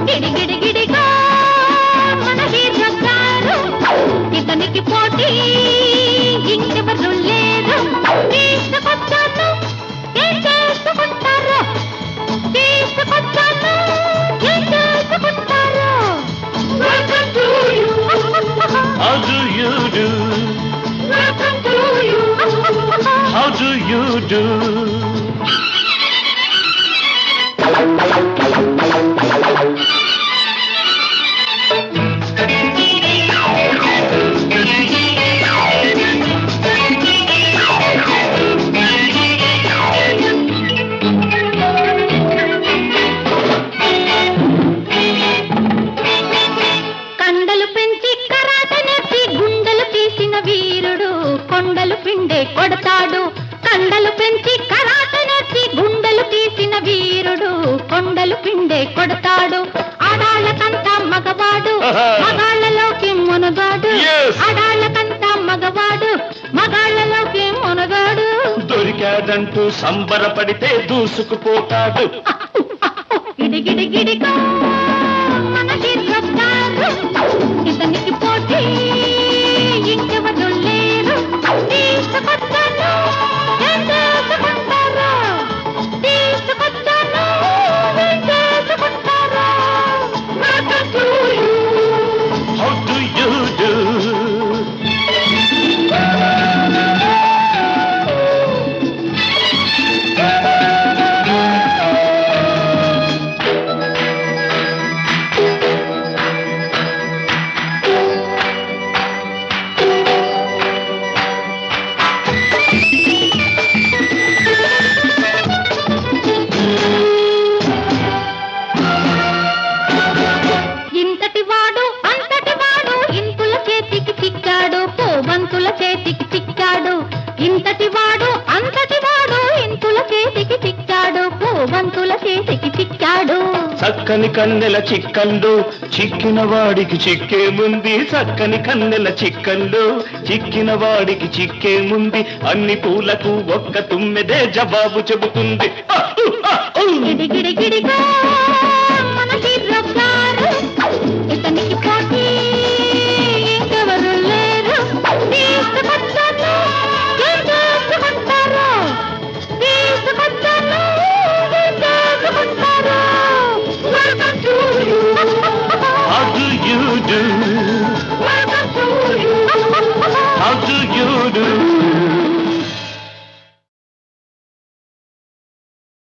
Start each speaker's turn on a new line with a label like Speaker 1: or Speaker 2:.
Speaker 1: గిడి గిడి గిడిగా మన హీరో గారు ఇతనికి పోటీ ఇంకెవరు లేరు తీసుకొచ్చాను ఏం చేసుకుంటారు తీసుకొచ్చాను ఏం చేసుకుంటారు Welcome to you.
Speaker 2: How do you do?
Speaker 1: Welcome to you.
Speaker 2: How do you do?
Speaker 1: కండలు పెంచి కరాట నేర్చి గుండెలు తీసిన వీరుడు కొండలు పిండే కొడతాడు కండలు పెంచి కరాట నేర్చి గుండెలు తీసిన వీరుడు కొండలు పిండే కొడతాడు ఆడాళ్ళకంతా మగవాడు
Speaker 2: ఆహా.
Speaker 1: మగాళ్ళలోకి మునగాడు
Speaker 2: Yes.
Speaker 1: ఆడాళ్ళకంతా మగవాడు మగాళ్ళలోకి మునగాడు
Speaker 2: దొరికాడంటూ సంబరపడితే దూసుకుపోతాడు
Speaker 1: గిడి గిడి గిడిగా మన హీరోగారు ఇతనికి పోటీ ఇంకెవరు లేరు తీసుకొచ్చాను ఏం చేసుకుంటారు తీసుకొచ్చాను ఏం చేసుకుంటారు Welcome to you.
Speaker 2: How do you do?
Speaker 1: ఇంతటి వాడు అంతటి వాడు ఇంతుల చేతికి చిక్కాడు పోబంతుల చేతికి చిక్కాడు ఇంతటి వాడు అంతటి వాడు ఇంతుల చేతికి చిక్కాడు పోబంతుల చేతికి చిక్కాడు
Speaker 2: చక్కని కన్నెల చిక్కల్లో చిక్కిన వాడికి చిక్కేముంది చక్కని కన్నెల చిక్కల్లో చిక్కిన వాడికి చిక్కేముంది అన్ని పూలకు ఒక్క తుమ్మెదే జవాబు చెబుతుంది ఆ, ఉ, ఆ, ఉ.
Speaker 1: గిడి గిడి గిడిగా